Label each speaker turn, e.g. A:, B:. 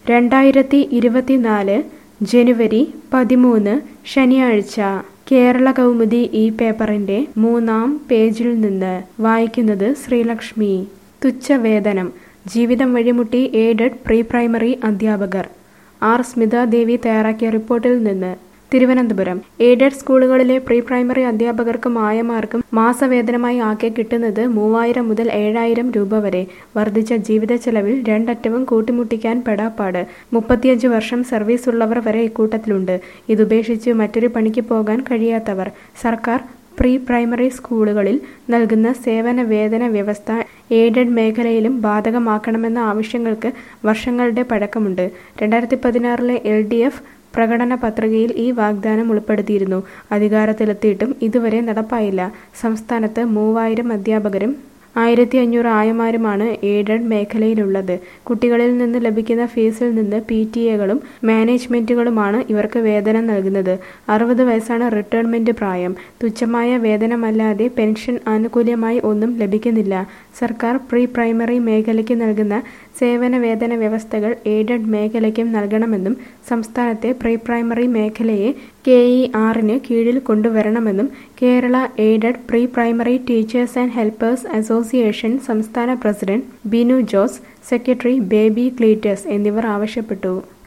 A: രണ്ടായിരത്തി ഇരുപത്തിനാല് ജനുവരി പതിമൂന്ന് ശനിയാഴ്ച കേരള കൗമുദി ഈ പേപ്പറിന്റെ മൂന്നാം പേജിൽ നിന്ന് വായിക്കുന്നത് ശ്രീലക്ഷ്മി തുച്ഛവേതനം ജീവിതം വഴിമുട്ടി എയ്ഡഡ് പ്രീ പ്രൈമറി അധ്യാപകർ ആർ സ്മിത ദേവി തയ്യാറാക്കിയ റിപ്പോർട്ടിൽ നിന്ന് തിരുവനന്തപുരം എയ്ഡഡ് സ്കൂളുകളിലെ പ്രീ പ്രൈമറി അധ്യാപകർക്കും ആയമാർക്കും മാസവേതനമായി ആകെ കിട്ടുന്നത് മൂവായിരം മുതൽ ഏഴായിരം രൂപ വരെ വർദ്ധിച്ച ജീവിത ചെലവിൽ രണ്ടറ്റവും കൂട്ടിമുട്ടിക്കാൻ പെടാപ്പാട് മുപ്പത്തിയഞ്ച് വർഷം സർവീസ് ഉള്ളവർ വരെ ഇക്കൂട്ടത്തിലുണ്ട് ഇതുപേക്ഷിച്ച് മറ്റൊരു പണിക്ക് പോകാൻ കഴിയാത്തവർ സർക്കാർ പ്രീ പ്രൈമറി സ്കൂളുകളിൽ നൽകുന്ന സേവന വേതന വ്യവസ്ഥ എയ്ഡഡ് മേഖലയിലും ബാധകമാക്കണമെന്ന ആവശ്യങ്ങൾക്ക് വർഷങ്ങളുടെ പഴക്കമുണ്ട് രണ്ടായിരത്തി പതിനാറിലെ എൽ ഡി എഫ് പ്രകടന പത്രികയിൽ ഈ വാഗ്ദാനം ഉൾപ്പെടുത്തിയിരുന്നു അധികാരത്തിലെത്തിയിട്ടും ഇതുവരെ നടപ്പായില്ല സംസ്ഥാനത്ത് മൂവായിരം അധ്യാപകരും ആയിരത്തി അഞ്ഞൂറ് ആയമാരുമാണ് എയ്ഡഡ് മേഖലയിലുള്ളത് കുട്ടികളിൽ നിന്ന് ലഭിക്കുന്ന ഫീസിൽ നിന്ന് പി ടി എകളും മാനേജ്മെന്റുകളുമാണ് ഇവർക്ക് വേതനം നൽകുന്നത് അറുപത് വയസ്സാണ് റിട്ടയർമെന്റ് പ്രായം തുച്ഛമായ വേതനമല്ലാതെ പെൻഷൻ ആനുകൂല്യമായി ഒന്നും ലഭിക്കുന്നില്ല സർക്കാർ പ്രീ പ്രൈമറി മേഖലയ്ക്ക് നൽകുന്ന സേവന വേതന വ്യവസ്ഥകൾ എയ്ഡഡ് മേഖലയ്ക്കും നൽകണമെന്നും സംസ്ഥാനത്തെ പ്രീ പ്രൈമറി മേഖലയെ കെ ഇ ആറിന് കീഴിൽ കൊണ്ടുവരണമെന്നും Kerala aided pre primary teachers and helpers association സംസ്ഥാന പ്രസിഡന്റ് ബിനു ജോസ് സെക്രട്ടറി ബേബി ക്ലീറ്റസ് എന്നിവർ ആവശ്യപ്പെട്ടു